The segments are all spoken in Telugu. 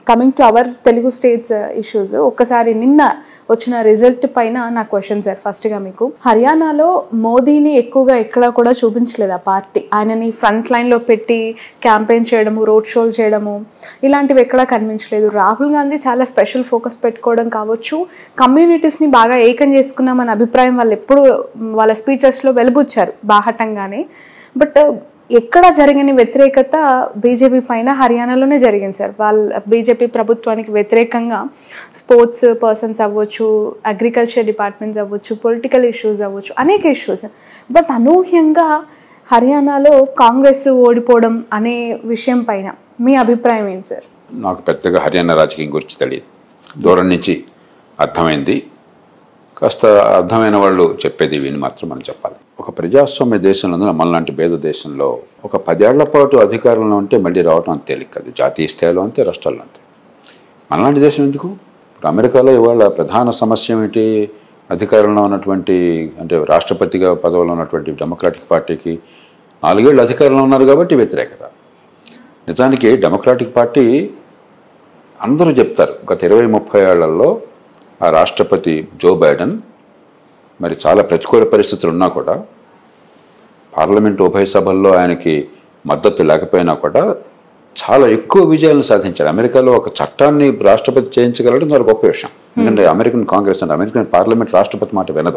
Coming to our Telugu states issues ఒక్కసారి నిన్న వచ్చిన రిజల్ట్ పైన నా క్వశ్చన్ సార్ ఫస్ట్గా మీకు హర్యానాలో మోదీని ఎక్కువగా ఎక్కడా కూడా చూపించలేదు ఆ పార్టీ ఆయనని ఫ్రంట్ లైన్లో పెట్టి క్యాంపెయిన్ చేయడము రోడ్ షోలు చేయడము ఇలాంటివి ఎక్కడా కనిపించలేదు రాహుల్ గాంధీ చాలా స్పెషల్ ఫోకస్ పెట్టుకోవడం కావచ్చు కమ్యూనిటీస్ని బాగా ఏకం చేసుకున్నామన్న అభిప్రాయం వాళ్ళు ఎప్పుడు వాళ్ళ స్పీచెస్లో వెలుబుచ్చారు బాహటంగానే బట్ ఎక్కడ జరిగిన వ్యతిరేకత బీజేపీ పైన హర్యానాలోనే జరిగింది సార్ వాళ్ళ బీజేపీ ప్రభుత్వానికి వ్యతిరేకంగా స్పోర్ట్స్ పర్సన్స్ అవ్వచ్చు అగ్రికల్చర్ డిపార్ట్మెంట్స్ అవ్వచ్చు పొలిటికల్ ఇష్యూస్ అవ్వచ్చు అనేక ఇష్యూస్ బట్ అనూహ్యంగా హర్యానాలో కాంగ్రెస్ ఓడిపోవడం అనే విషయం పైన మీ అభిప్రాయం ఏంటి సార్ నాకు పెద్దగా హర్యానా రాజకీయం గురించి తెలియదు దూరం నుంచి అర్థమైంది కాస్త అర్థమైన వాళ్ళు చెప్పేది విని మాత్రం మనం చెప్పాలి ఒక ప్రజాస్వామ్య దేశంలో ఉంది, మనలాంటి పేద దేశంలో ఒక పదేళ్ల పాటు అధికారంలో ఉంటే మళ్ళీ రావడం అంత తేలిక కాదు జాతీయ స్థాయిలో అంతే రాష్ట్రాల్లో అంతే మనలాంటి దేశం ఎందుకు ఇప్పుడు అమెరికాలో ఇవాళ ప్రధాన సమస్య ఏమిటి అధికారంలో ఉన్నటువంటి అంటే రాష్ట్రపతిగా పదవిలో ఉన్నటువంటి డెమోక్రాటిక్ పార్టీకి నాలుగేళ్ళు అధికారంలో ఉన్నారు కాబట్టి వ్యతిరేకత నిజానికి డెమోక్రాటిక్ పార్టీ అందరూ చెప్తారు గత ఇరవై ముప్పై ఏళ్లలో ఆ రాష్ట్రపతి జో బైడెన్ మరి చాలా ప్రతికూల పరిస్థితులు ఉన్నా కూడా పార్లమెంట్ ఉభయ సభల్లో ఆయనకి మద్దతు లేకపోయినా కూడా చాలా ఎక్కువ విజయాలను సాధించారు అమెరికాలో ఒక చట్టాన్ని రాష్ట్రపతి చేయించగలడం చాలా గొప్ప విషయం ఎందుకంటే అమెరికన్ కాంగ్రెస్ అంటే అమెరికన్ పార్లమెంట్ రాష్ట్రపతి మాట వినదు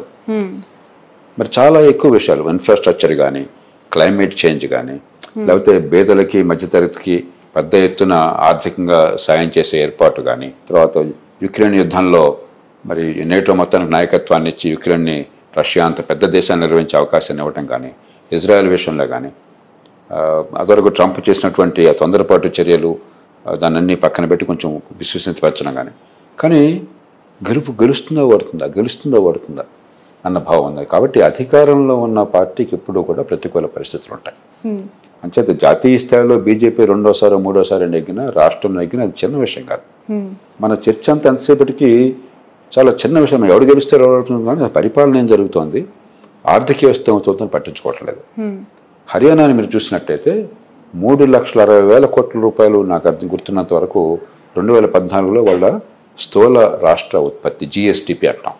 మరి చాలా ఎక్కువ విషయాలు ఇన్ఫ్రాస్ట్రక్చర్ కానీ క్లైమేట్ చేంజ్ కానీ లేకపోతే పేదలకి మధ్యతరగతికి పెద్ద ఎత్తున ఆర్థికంగా సాయం చేసే ఏర్పాటు కానీ తర్వాత యుక్రెయిన్ యుద్ధంలో మరి నేటో మొత్తానికి నాయకత్వాన్ని ఇచ్చి యుక్రెయిన్ని రష్యా అంత పెద్ద దేశాన్ని నిర్వహించే అవకాశాన్ని ఇవ్వటం కానీ ఇజ్రాయెల్ విషయంలో కానీ ఆ, అదివరకు ట్రంప్ చేసినటువంటి ఆ తొందరపాటు చర్యలు ఆ, దాన్ని పక్కన పెట్టి కొంచెం విశ్వసనీయపరచడం కానీ కానీ గెలుపు గెలుస్తుందా ఓడుతుందా గెలుస్తుందా ఓడుతుందా అన్న భావం ఉంది కాబట్టి అధికారంలో ఉన్న పార్టీకి ఎప్పుడూ కూడా ప్రతికూల పరిస్థితులు ఉంటాయి అంచేత జాతీయ స్థాయిలో బీజేపీ రెండోసారి మూడోసారి నెగ్గినా రాష్ట్రం నెగ్గినా అది చిన్న విషయం కాదు మన చర్చ అంతా ఎంతసేపటికి చాలా చిన్న విషయం ఎవడు గెలిస్తే ఎవడు ఓడుతుంది కానీ పరిపాలన ఏం జరుగుతోంది ఆర్థిక వ్యవస్థ ఏమవుతుందని పట్టించుకోవట్లేదు హర్యానాని మీరు చూసినట్టయితే మూడు లక్షల అరవై వేల కోట్ల రూపాయలు నాకు అర్థం గుర్తున్నంత వరకు రెండు వేల పద్నాలుగులో వాళ్ళ స్థూల రాష్ట్ర ఉత్పత్తి జిఎస్టిపి అంటాం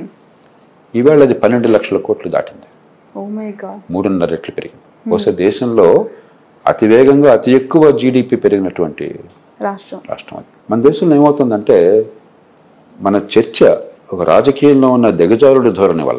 ఈవేళ అది పన్నెండు లక్షల కోట్లు దాటింది ఓ మై గాడ్ మూడున్నర రెట్లు పెరిగింది బహుశా దేశంలో అతి వేగంగా అతి ఎక్కువ జీడిపి పెరిగినటువంటి రాష్ట్రం రాష్ట్రం అది మన దేశంలో ఏమవుతుందంటే మన చర్చ ఒక రాజకీయంలో ఉన్న దిగజారుడు ధోరణి వల్ల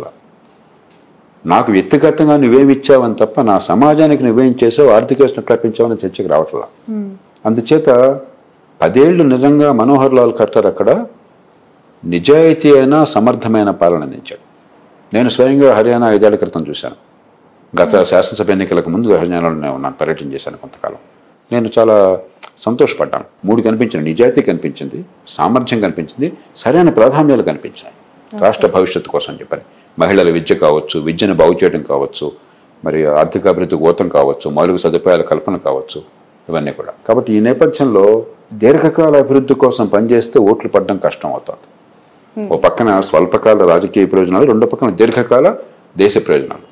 నాకు వ్యక్తిగతంగా నువ్వేమి ఇచ్చావని తప్ప నా సమాజానికి నువ్వేం చేసావు ఆర్థిక వ్యవస్థను ఎట్లా పెంచావని చర్చకు రావట్లా అందుచేత పదేళ్లు నిజంగా మనోహర్ లాల్ ఖట్టర్ అక్కడ నిజాయితీ అయిన సమర్థమైన పాలన అందించాడు నేను స్వయంగా హర్యానా ఐదేళ్ల క్రితం చూశాను గత శాసనసభ ఎన్నికలకు ముందు హర్యానాలో నేను ఉన్నాను పర్యటన చేశాను కొంతకాలం నేను చాలా సంతోషపడ్డాను మూడు కనిపించింది నిజాయితీ కనిపించింది సామర్థ్యం కనిపించింది సరైన ప్రాధాన్యాలు కనిపించాయి రాష్ట్ర భవిష్యత్తు కోసం చెప్పని మహిళల విద్య కావచ్చు విద్యను బాగు చేయడం కావచ్చు మరి ఆర్థిక అభివృద్ధికి ఊతం కావచ్చు మౌలిక సదుపాయాల కల్పన కావచ్చు ఇవన్నీ కూడా కాబట్టి ఈ నేపథ్యంలో దీర్ఘకాల అభివృద్ధి కోసం పనిచేస్తే ఓట్లు పడడం కష్టం అవుతుంది ఓ పక్కన స్వల్పకాల రాజకీయ ప్రయోజనాలు రెండో పక్కన దీర్ఘకాల దేశ ప్రయోజనాలు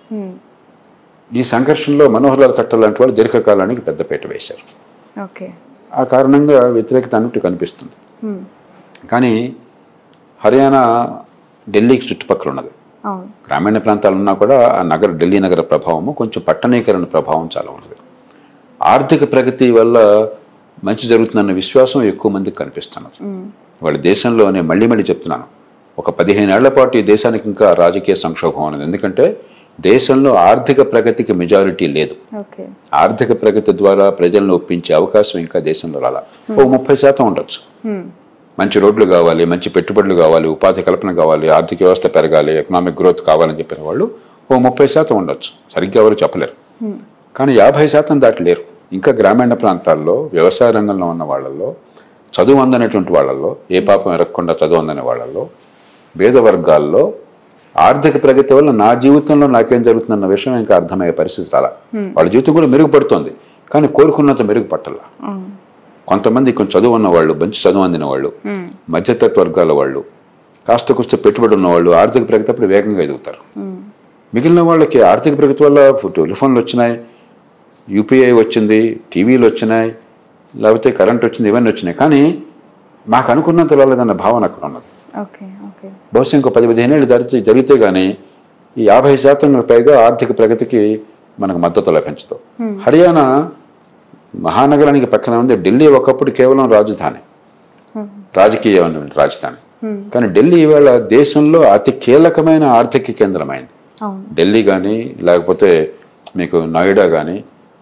ఈ సంఘర్షణలో మనోహర్ లాల్ ఖట్టర్ లాంటి వాళ్ళు దీర్ఘకాలానికి పెద్దపీట వేశారు ఓకే ఆ కారణంగా వ్యతిరేకత అన్నట్టు కనిపిస్తుంది కానీ హర్యానా ఢిల్లీకి చుట్టుపక్కల ఉన్నది అవును గ్రామీణ ప్రాంతాలు ఉన్నా కూడా ఆ నగర ఢిల్లీ నగర ప్రభావము కొంచెం పట్టణీకరణ ప్రభావం చాలా ఉన్నది ఆర్థిక ప్రగతి వల్ల మంచి జరుగుతుందన్న విశ్వాసం ఎక్కువ మందికి కనిపిస్తున్నది వాళ్ళ దేశంలో నేను మళ్ళీ మళ్ళీ చెప్తున్నాను ఒక పదిహేను ఏళ్ల పాటు ఈ దేశానికి ఇంకా రాజకీయ సంక్షోభం అనేది ఎందుకంటే దేశంలో ఆర్థిక ప్రగతికి మెజారిటీ లేదు ఓకే ఆర్థిక ప్రగతి ద్వారా ప్రజలను ఒప్పించే అవకాశం ఇంకా దేశంలో రాలా ఓ ముప్పై శాతం ఉండొచ్చు మంచి రోడ్లు కావాలి మంచి పెట్టుబడులు కావాలి ఉపాధి కల్పన కావాలి ఆర్థిక వ్యవస్థ పెరగాలి ఎకనామిక్ గ్రోత్ కావాలని చెప్పిన వాళ్ళు ఓ ముప్పై శాతం ఉండొచ్చు సరిగ్గా ఎవరు చెప్పలేరు కానీ యాభై శాతం దాటి లేరు ఇంకా గ్రామీణ ప్రాంతాల్లో వ్యవసాయ రంగంలో ఉన్న వాళ్ళల్లో చదువు అందనటువంటి వాళ్ళల్లో ఏ పాపం ఎరగకుండా చదువు అందని వాళ్ళల్లో పేద వర్గాల్లో ఆర్థిక ప్రగతి వల్ల నా జీవితంలో నాకేం జరుగుతుందన్న విషయం ఇంకా అర్థమయ్యే పరిస్థితి రాలా వాళ్ళ జీవితం కూడా మెరుగుపడుతోంది కానీ కోరుకున్నంత మెరుగుపట్టాల కొంతమంది కొంచెం చదువు ఉన్న వాళ్ళు మంచి చదువు అందిన వాళ్ళు మధ్యతత్వ వర్గాల వాళ్ళు కాస్త కుస్త పెట్టుబడి ఉన్న వాళ్ళు ఆర్థిక ప్రగతి అప్పుడు వేగంగా ఎదుగుతారు మిగిలిన వాళ్ళకి ఆర్థిక ప్రగతి వల్ల టెలిఫోన్లు వచ్చినాయి యూపీఐ వచ్చింది టీవీలు వచ్చినాయి లేకపోతే కరెంట్ వచ్చింది ఇవన్నీ వచ్చినాయి కానీ మాకు అనుకున్నంత లేదన్న భావన అక్కడ ఉన్నది ఓకే ఓకే బహుశా ఇంకో పది పదిహేను ఏళ్ళు జరిగితే జరిగితే కానీ ఈ యాభై శాతం పైగా ఆర్థిక ప్రగతికి మనకు మద్దతు లభించదు హర్యానా మహానగరానికి పక్కన ఉంది ఢిల్లీ ఒకప్పుడు కేవలం రాజధాని రాజకీయమైనటువంటి రాజధాని కానీ ఢిల్లీ ఇవాళ దేశంలో అతి కీలకమైన ఆర్థిక కేంద్రమైంది అవును ఢిల్లీ కానీ లేకపోతే మీకు నోయిడా కానీ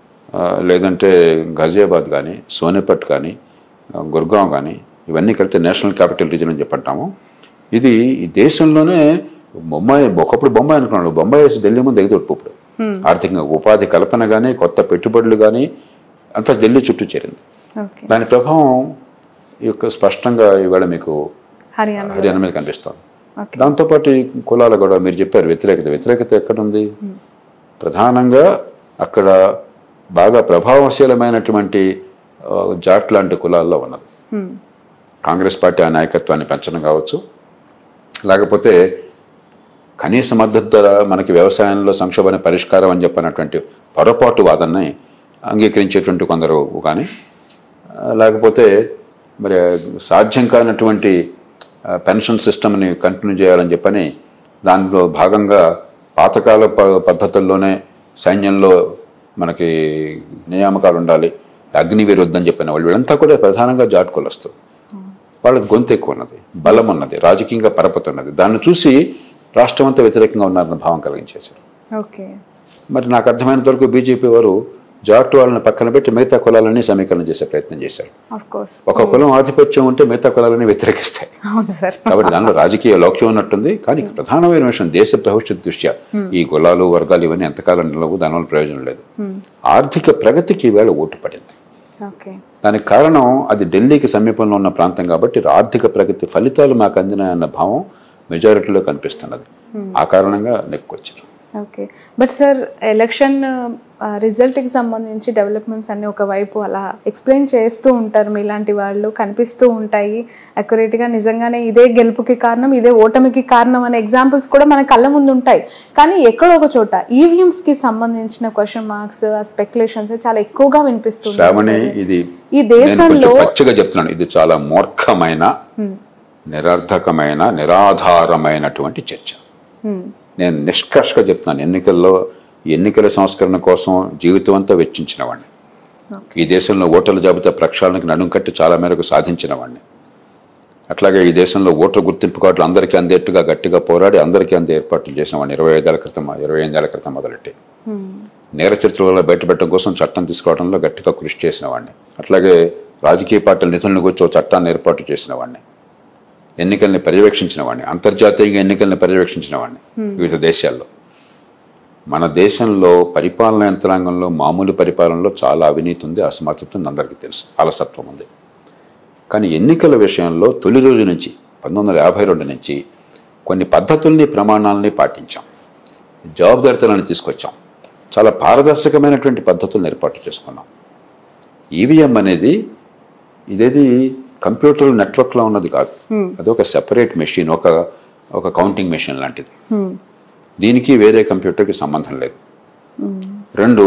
లేదంటే ఘజియాబాద్ కానీ సోనేపట్ కానీ ఆ, గుర్గాం కానీ ఇవన్నీ కలిపితే నేషనల్ క్యాపిటల్ రీజన్ అని చెప్పంటాము ఇది ఈ దేశంలోనే బొంబాయి ఒకప్పుడు బొంబాయి అనుకున్నాడు బొంబాయి వేసి ఢిల్లీ ముందు ఎగుతోడు ఇప్పుడు ఆర్థికంగా ఉపాధి కల్పన కానీ కొత్త పెట్టుబడులు కానీ అంతా ఢిల్లీ చుట్టూ చేరింది ఓకే దాని ప్రభావం ఈ యొక్క స్పష్టంగా ఇవాళ మీకు హర్యానా హర్యానా మీద కనిపిస్తుంది ఓకే దాంతోపాటు ఈ కులాల కూడా మీరు చెప్పారు వ్యతిరేకత వ్యతిరేకత ఎక్కడుంది ప్రధానంగా అక్కడ బాగా ప్రభావశీలమైనటువంటి ఆ, జాట్ లాంటి కులాల్లో ఉన్నది Hmm. కాంగ్రెస్ పార్టీ ఆ నాయకత్వాన్ని పెంచడం కావచ్చు లేకపోతే కనీస మద్దతు ధర మనకి వ్యవసాయంలో సంక్షోభాన్ని పరిష్కారం అని చెప్పినటువంటి పొరపాటు వాదనని అంగీకరించేటువంటి కొందరు కానీ ఆ, లేకపోతే మరి సాధ్యం కానటువంటి ఆ, పెన్షన్ సిస్టమ్ని కంటిన్యూ చేయాలని చెప్పని దానిలో భాగంగా పాతకాల ప- పద్ధతుల్లోనే సైన్యంలో మనకి నియామకాలు ఉండాలి అగ్నివీర్ వద్దని చెప్పిన వాళ్ళు వీళ్ళంతా కూడా ప్రధానంగా జాటుకోలు వస్తారు వాళ్ళకి గొంతు ఎక్కువ ఉన్నది బలం ఉన్నది రాజకీయంగా పరపతి ఉన్నది దాన్ని చూసి రాష్ట్రం అంతా వ్యతిరేకంగా ఉన్నారన్న భావం కలిగించేశారు ఓకే మరి నాకు అర్థమైనంత వరకు బీజేపీ వారు జాటు వాళ్ళని పక్కన పెట్టి మిగతా కులాలన్నీ సమీకరణ చేసే ప్రయత్నం చేశారు ఆఫ్ కోర్స్ ఒక కులం ఆధిపత్యం ఉంటే మిగతా కులాలని వ్యతిరేకిస్తాయి అవును సార్ కాబట్టి దానిలో రాజకీయ లౌక్యం ఉన్నట్టుంది కానీ ప్రధానమైన విషయం దేశ భవిష్యత్ దృష్ట్యా ఈ కులాలు వర్గాలు ఇవన్నీ ఎంతకాలం నిలవు దానివల్ల ప్రయోజనం లేదు ఆర్థిక ప్రగతికి ఈవేళ ఓటు పడింది ఓకే దానికి కారణం అది ఢిల్లీకి సమీపంలో ఉన్న ప్రాంతం కాబట్టి ఆర్థిక ప్రగతి ఫలితాలు మాకు అందినాయన్న భావం మెజారిటీలో కనిపిస్తున్నది ఆ కారణంగా నెక్కొచ్చారు ఓకే బట్ సార్ ఎలక్షన్ రిజల్ట్కి సంబంధించి డెవలప్మెంట్స్ అన్ని ఒకవైపు అలా ఎక్స్ప్లెయిన్ చేస్తూ ఉంటారు మీలాంటి వాళ్ళు కనిపిస్తూ ఉంటాయి అక్యురేట్గా నిజంగానే ఇదే గెలుపుకి కారణం ఇదే ఓటమికి కారణం అనే ఎగ్జాంపుల్స్ కూడా మన కళ్ళ ముందు ఉంటాయి కానీ ఎక్కడో ఒక చోట ఈవీఎంస్కి సంబంధించిన క్వశ్చన్ మార్క్స్ ఆ స్పెక్యులేషన్స్ చాలా ఎక్కువగా వినిపిస్తుంది శ్రావణి ఇది ఈ నేను దేశంలో కొంచెం పచ్చిగా చెప్తున్నాను ఇది చాలా మూర్ఖమైన నిరర్ధకమైన నిరాధారమైనటువంటి చర్చ హ్మ్. నేను నిష్కర్షగా చెప్తున్నాను ఎన్నికల్లో ఎన్నికల సంస్కరణ కోసం జీవితం అంతా వెచ్చించిన వాడిని ఈ దేశంలో ఓటర్ల జాబితా ప్రక్షాళనకి నడుం కట్టి చాలా మేరకు సాధించిన వాడిని అట్లాగే ఈ దేశంలో ఓటర్ గుర్తింపు కార్డులు అందరికీ అందేట్టుగా గట్టిగా పోరాడి అందరికీ అందే ఏర్పాట్లు చేసిన వాడిని ఇరవై ఐదేళ్ల క్రితం ఇరవై ఎనిమిదేళ్ల క్రితం మొదలెట్టి హ్మ్. నేర చరిత్రలో బయటపెట్టడం కోసం చట్టం తీసుకురావడంలో గట్టిగా కృషి చేసిన వాడిని అట్లాగే రాజకీయ పార్టీల నిధులను కూర్చో చట్టాన్ని ఏర్పాటు చేసిన వాడిని ఎన్నికల్ని పర్యవేక్షించిన వాడిని అంతర్జాతీయంగా ఎన్నికల్ని పర్యవేక్షించిన వాడిని వివిధ దేశాల్లో మన దేశంలో పరిపాలన యంత్రాంగంలో మామూలు పరిపాలనలో చాలా అవినీతి ఉంది అసమర్థత ఉంది అందరికీ తెలుసు అలసత్వం ఉంది కానీ ఎన్నికల విషయంలో తొలి రోజు నుంచి పంతొమ్మిది వందల యాభై రెండు నుంచి కొన్ని పద్ధతుల్ని ప్రమాణాలని పాటించాం జవాబుదారితనాన్ని తీసుకొచ్చాం చాలా పారదర్శకమైనటువంటి పద్ధతులను ఏర్పాటు చేసుకున్నాం ఈవీఎం అనేది ఇదేది కంప్యూటర్ నెట్వర్క్లో ఉన్నది కాదు అది ఒక సెపరేట్ మెషిన్ ఒక ఒక కౌంటింగ్ మెషిన్ లాంటిది హ్మ్. దీనికి వేరే కంప్యూటర్కి సంబంధం లేదు రెండు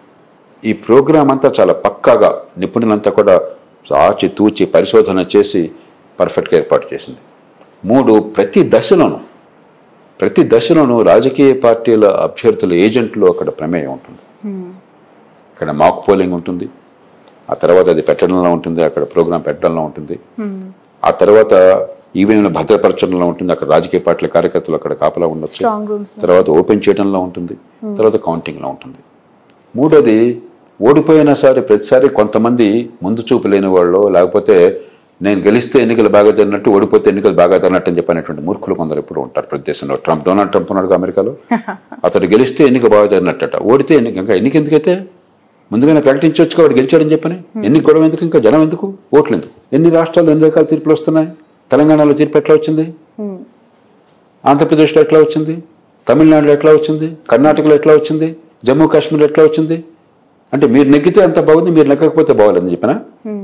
ఈ ప్రోగ్రామ్ అంతా చాలా పక్కాగా నిపుణులంతా కూడా ఆచి తూచి పరిశోధన చేసి పర్ఫెక్ట్గా ఏర్పాటు చేసింది మూడు ప్రతి దశలోనూ ప్రతి దశలోనూ రాజకీయ పార్టీల అభ్యర్థుల ఏజెంట్లు అక్కడ ప్రమేయం ఉంటుంది హ్మ్. ఇక్కడ మాక్ పోలింగ్ ఉంటుంది ఆ తర్వాత అది పెట్టడంలో ఉంటుంది అక్కడ ప్రోగ్రాం పెట్టడంలో ఉంటుంది హ్మ్. ఆ తర్వాత ఈవీఎంలు భద్రపరచడంలో ఉంటుంది అక్కడ రాజకీయ పార్టీల కార్యకర్తలు అక్కడ కాపలా ఉండొచ్చు స్ట్రాంగ్ రూమ్స్ తర్వాత ఓపెన్ చేయడంలో ఉంటుంది తర్వాత కౌంటింగ్లో ఉంటుంది మూడోది ఓడిపోయినా సరే ప్రతిసారి కొంతమంది ముందు చూపు లేని వాళ్ళు లేకపోతే నేను గెలిస్తే ఎన్నికలు బాగా జరిగినట్టు ఓడిపోతే ఎన్నికలు బాగా జరిగినట్టు అని చెప్పినటువంటి మూర్ఖులు కొందరు ఎప్పుడు ఉంటారు ప్రతి దేశంలో ట్రంప్ డొనాల్డ్ ట్రంప్ ఉన్నాడు కదా అమెరికాలో అతడు గెలిస్తే ఎన్నిక బాగా జరిగినట్టట ఓడితే ఎన్నిక ఇంకా ఎన్నిక ఎందుకైతే ముందుగానే ప్రకటించవచ్చు వాడు గెలిచాడని చెప్పని ఎన్ని గొడవ ఎందుకు ఇంకా జనం ఎందుకు ఓట్లు ఎందుకు ఎన్ని రాష్ట్రాల్లో ఎన్ని రకాల తీర్పులు వస్తున్నాయి తెలంగాణలో తీర్పు ఎట్లా వచ్చింది హ్మ్. ఆంధ్రప్రదేశ్లో ఎట్లా వచ్చింది తమిళనాడులో ఎట్లా వచ్చింది కర్ణాటకలో ఎట్లా వచ్చింది జమ్మూ కాశ్మీర్లో ఎట్లా వచ్చింది అంటే మీరు నెగ్గితే అంత బాగుంది మీరు నెగ్గకపోతే బాగోలేదని చెప్పిన హ్మ్.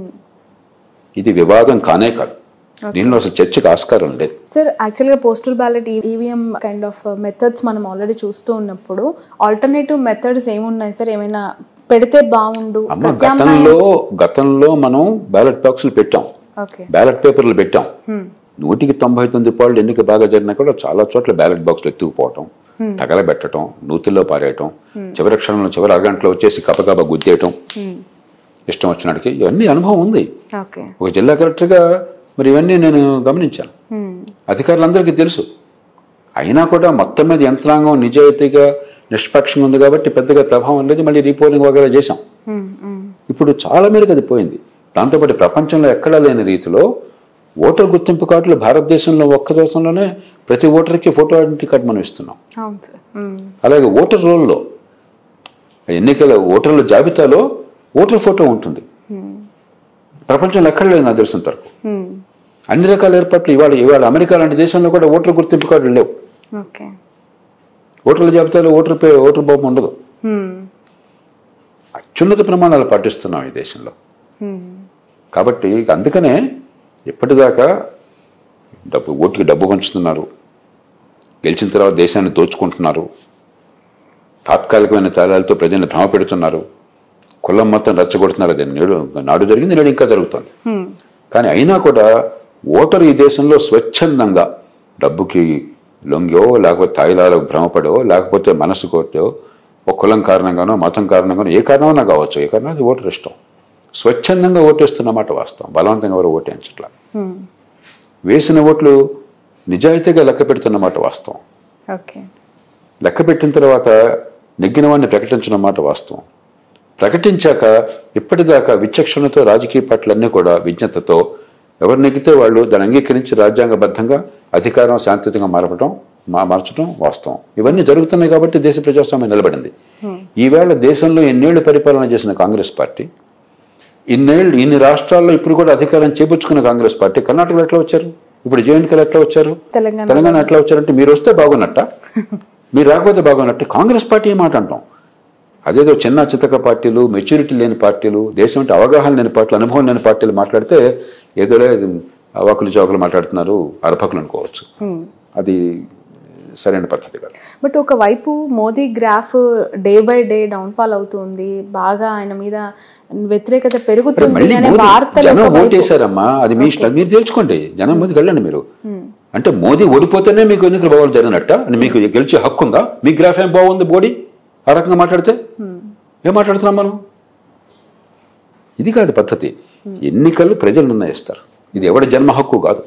ఇది వివాదం కానే కాదు దీనిలో అసలు చర్చకు ఆస్కారం లేదు సార్ యాక్చువల్గా postal ballot EVM kind of methods మనం ఆల్రెడీ చూస్తూ ఉన్నప్పుడు ఆల్టర్నేటివ్ మెథడ్స్ ఏమున్నాయి సార్ ఏమైనా పెడితే బాగుండు అమ్మ గతంలో గతంలో మనం బ్యాలెట్ బాక్సులు పెట్టాం ఓకే బ్యాలెట్ పేపర్లు పెట్టాం నూటికి తొంభై తొమ్మిది పాళ్ళు ఎన్నిక బాగా జరిగినా కూడా చాలా చోట్ల బ్యాలెట్ బాక్స్లు ఎత్తుకుపోవటం తగలబెట్టడం నూతుల్లో పారేయటం చివరి క్షణంలో చివరి అరగంటలో వచ్చేసి కపకప గుద్దేయటం ఇష్టం వచ్చినడికి ఇవన్నీ అనుభవం ఉంది ఓకే ఒక జిల్లా కలెక్టర్గా మరి ఇవన్నీ నేను గమనించాను అధికారులందరికీ తెలుసు అయినా కూడా మొత్తం మీద యంత్రాంగం నిజాయితీగా నిష్పక్షంగా ఉంది కాబట్టి పెద్దగా ప్రభావం లేదు మళ్ళీ రీపోలింగ్ వగేరా చేశాం ఇప్పుడు చాలా మేరకు అది పోయింది దాంతోపాటు ప్రపంచంలో ఎక్కడా లేని రీతిలో ఓటర్ గుర్తింపు కార్డులు భారతదేశంలో ఒక్క దేశంలోనే ప్రతి ఓటర్కి ఫోటో ఐడెంటిటీ కార్డు మనం ఇస్తున్నాం అవును సార్ అలాగే ఓటర్ రోల్లో ఎన్నికల ఓటర్ల జాబితాలో ఓటర్ ఫోటో ఉంటుంది ప్రపంచంలో ఎక్కడ లేదు నాకు తెలిసినంత వరకు అన్ని రకాల ఏర్పాట్లు ఇవాళ ఇవాళ అమెరికా లాంటి దేశంలో కూడా ఓటర్ గుర్తింపు కార్డులు లేవు ఓకే ఓటర్ల జాబితాలో ఓటర్ పే ఓటర్ బొమ్మ ఉండదు అత్యున్నత ప్రమాణాలు పాటిస్తున్నాం ఈ దేశంలో కాబట్టి అందుకనే ఎప్పటిదాకా డబ్బు ఓటుకి డబ్బు పంచుతున్నారు గెలిచిన తర్వాత దేశాన్ని దోచుకుంటున్నారు తాత్కాలికమైన తేడాలతో ప్రజల్ని భ్రమ పెడుతున్నారు కులం మొత్తం రెచ్చగొడుతున్నారు అది నేడు నాడు జరిగింది నేడు ఇంకా జరుగుతుంది కానీ అయినా కూడా ఓటరు ఈ దేశంలో స్వచ్ఛందంగా డబ్బుకి లొంగో లేకపోతే తాయిలాలకు భ్రమపడో లేకపోతే మనసు కొట్టో ఒక కులం కారణంగానో మతం కారణంగానో ఏ కారణమైనా కావచ్చు ఏ కారణం అది ఓటర్ ఇష్టం స్వచ్ఛందంగా ఓటేస్తున్నమాట వాస్తవం బలవంతంగా ఎవరు ఓటేయించట్లా వేసిన ఓట్లు నిజాయితీగా లెక్క పెడుతున్నమాట వాస్తవం ఓకే లెక్క పెట్టిన తర్వాత నెగ్గిన వాడిని ప్రకటించిన మాట వాస్తవం ప్రకటించాక ఇప్పటిదాకా విచక్షణతో రాజకీయ పార్టీలన్నీ కూడా విజ్ఞతతో ఎవరు నెగ్గితే వాళ్ళు దాన్ని అంగీకరించి రాజ్యాంగబద్ధంగా అధికారం శాంతియుతంగా మారపడం మా మార్చడం వాస్తవం ఇవన్నీ జరుగుతున్నాయి కాబట్టి దేశ ప్రజాస్వామ్యం నిలబడింది ఈవేళ దేశంలో ఎన్నేళ్లు పరిపాలన చేసిన కాంగ్రెస్ పార్టీ ఇన్నేళ్ళు ఇన్ని రాష్ట్రాల్లో ఇప్పుడు కూడా అధికారం చేపుచ్చుకున్న కాంగ్రెస్ పార్టీ కర్ణాటకలో ఎట్లా వచ్చారు ఇప్పుడు జేఎన్కేలో ఎట్లా వచ్చారు తెలంగాణ తెలంగాణ ఎట్లా వచ్చారంటే మీరు వస్తే బాగున్నట్ట మీరు రాకపోతే బాగున్నట్టు కాంగ్రెస్ పార్టీ ఏ మాట అంటాం అదేదో చిన్న చితక పార్టీలు మెచ్యూరిటీ లేని పార్టీలు దేశం అంటే అవగాహన లేని పార్టీలు అనుభవం లేని పార్టీలు మాట్లాడితే ఏదోలే అవాకులు చౌకులు మాట్లాడుతున్నారు అరపకులు అనుకోవచ్చు అది సరైన పద్ధతి కాదు బట్ ఒకవైపు Modi graph day by day downfall అవుతుంది బాగా ఆయన మీద వ్యతిరేకత పెరుగుతుంది మళ్ళీ అనే మోదీ- వార్తలు జనం ఒకవైపు ఓటేశారమ్మా అది మీ ఇష్టం మీరు తెలుసుకోండి జనం ముందుకు వెళ్ళండి మీరు అంటే మోదీ ఓడిపోతేనే మీకు ఎన్నికలు బాగుంది జరిగినట్ట అని మీకు గెలిచే హక్కు ఉందా మీ గ్రాఫ్ ఏం బాగుంది బోడీ ఆ రకంగా మాట్లాడితే ఏం మాట్లాడుతున్నాం మనం ఇది కాదు పద్ధతి ఎన్నికలు ప్రజలు నిర్ణయిస్తారు ఇది ఎవడి జన్మ హక్కు కాదు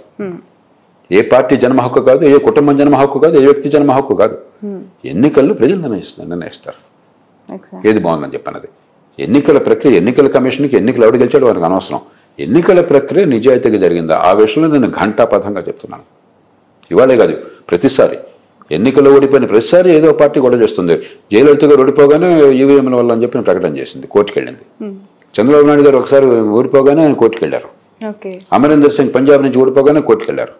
ఏ పార్టీ జన్మ హక్కు కాదు ఏ కుటుంబం జన్మ హక్కు కాదు ఏ వ్యక్తి జన్మ హక్కు కాదు ఎన్నికలు ప్రజలు నిర్ణయిస్తారు నిర్ణయిస్తారు Exactly. ఏది బాగుందని చెప్పన్నది ఎన్నికల ప్రక్రియ ఎన్నికల కమిషన్కి ఎన్నికలు ఎవడు గెలిచాడు వారికి అనవసరం ఎన్నికల ప్రక్రియ నిజాయితీగా జరిగిందా ఆ విషయంలో నేను ఘంటాపథంగా చెప్తున్నాను ఇవాళే కాదు ప్రతిసారి ఎన్నికల్లో ఓడిపోయిన ప్రతిసారి ఏదో పార్టీ గొడవ చేస్తుంది జయలలిత గారు ఓడిపోగానే ఈవీఎంల వల్ల అని చెప్పి ప్రకటన చేసింది కోర్టుకు వెళ్ళింది చంద్రబాబు నాయుడు గారు ఒకసారి ఓడిపోగానే ఆయన కోర్టుకు వెళ్ళారు ఓకే అమరీందర్ సింగ్ పంజాబ్ నుంచి ఓడిపోగానే కోర్టుకు వెళ్ళారు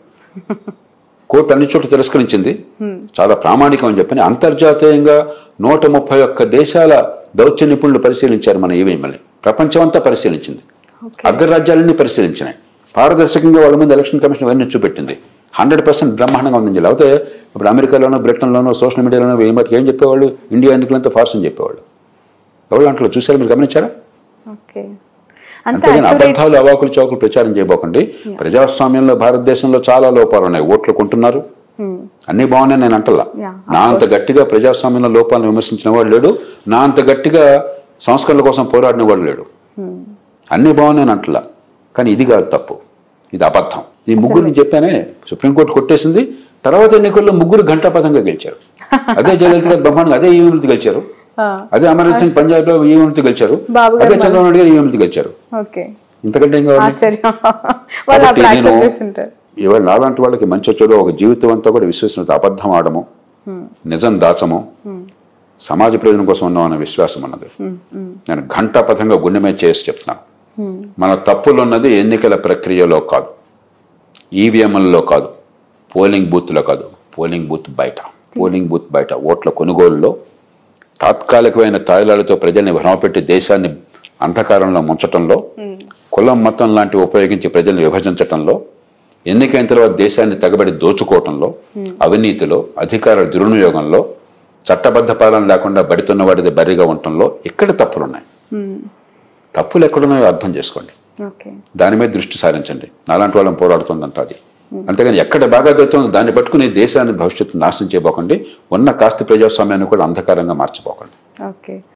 కోర్టు అన్ని చోట్ల తిరస్కరించింది చాలా ప్రామాణికం అని చెప్పని అంతర్జాతీయంగా నూట ముప్పై ఒక్క దేశాల దౌత్య నిపుణులు పరిశీలించారు మన ఈవీఎంని ప్రపంచం అంతా పరిశీలించింది అగ్రరాజ్యాలన్నీ పరిశీలించినాయి పారదర్శకంగా వాళ్ళ ముందు ఎలక్షన్ కమిషన్ అవన్నీ చూపెట్టింది హండ్రెడ్ పర్సెంట్ బ్రహ్మాండంగా ఉందని లేకపోతే ఇప్పుడు అమెరికాలోనో బ్రిటన్లోనో సోషల్ మీడియాలోనో ఏం బట్టి ఏం చెప్పేవాళ్ళు ఇండియా ఎన్నికలంతా ఫార్స్ అని చెప్పేవాళ్ళు ఎవరు అంట్లో చూసారా మీరు గమనించారా ఓకే అంత అంతేగాని accurate- అబద్ధాలు అవాకులు చౌకులు ప్రచారం చేయబోకండి ప్రజాస్వామ్యంలో భారతదేశంలో చాలా లోపాలు ఉన్నాయి ఓట్లు కొంటున్నారు అన్ని బాగున్నాయి నేను అంటలా Yeah, నా అంత గట్టిగా ప్రజాస్వామ్యంలో లోపాలను విమర్శించిన వాడు లేడు నా అంత గట్టిగా సంస్కరణల కోసం పోరాడిన వాడు లేడు అన్ని బాగున్నాయి అంటలా కానీ ఇది కాదు తప్పు ఇది అబద్ధం ఈ ముగ్గురిని చెప్పానే సుప్రీంకోర్టు కొట్టేసింది తర్వాత ఎన్నికల్లో ముగ్గురు ఘంటాపథంగా గెలిచారు అదే జయలలిత గారు బ్రహ్మాండంగా అదే ఈవెన్లతో గెలిచారు ఆ, అదే అమరీందర్ సింగ్ పంజాబ్ లో ఈవెన్లతో గెలిచారు బాబు గారు అదే చంద్రబాబు నాయుడు గారు ఈవెన్లతో గెలిచారు ఓకే ఇంతకంటే ఏం కావాలి ఆశ్చర్యం వాళ్ళు కాబట్టి అప్పుడు నేను యాక్సెప్ట్ చేస్తుంటారు ఇవాళ నాలాంటి వాళ్ళకి మంచి చెడు ఒక జీవితం అంతా కూడా విశ్వసనీయత అబద్ధం ఆడము నిజం దాచము సమాజ ప్రయోజనం కోసం ఉన్నాం అనే విశ్వాసం ఉన్నది నేను ఘంటాపథంగా గుండె మీద చేసి చెప్తున్నాను మన తప్పులు ఉన్నది ఎన్నికల ప్రక్రియలో కాదు ఈవీఎంలలో కాదు పోలింగ్ బూత్లో కాదు పోలింగ్ బూత్ బయట పోలింగ్ బూత్ బయట ఓట్ల కొనుగోలులో తాత్కాలికమైన తాయిలాలతో ప్రజల్ని భ్రమపెట్టి దేశాన్ని అంధకారంలో ముంచటంలో కులం మతం లాంటి ఉపయోగించి ప్రజల్ని విభజించటంలో ఎన్నికైన తర్వాత దేశాన్ని తగబడి దోచుకోవటంలో అవినీతిలో అధికార దుర్వినియోగంలో చట్టబద్ధ పాలన లేకుండా బడితున్న వాడిది బరిగా ఉండటంలో ఎక్కడ తప్పులున్నాయి తప్పులు ఎక్కడున్నాయో అర్థం చేసుకోండి ఓకే దాని మీద దృష్టి సారించండి నాలాంటి వాళ్ళని పోరాడుతుందంతా అది అంతేగాని ఎక్కడ బాగా జరుగుతుందో దాన్ని పట్టుకుని దేశాన్ని భవిష్యత్తు నాశనం చేయబోకండి ఉన్న కాస్త ప్రజాస్వామ్యాన్ని కూడా అంధకారంగా మార్చిపోకండి ఓకే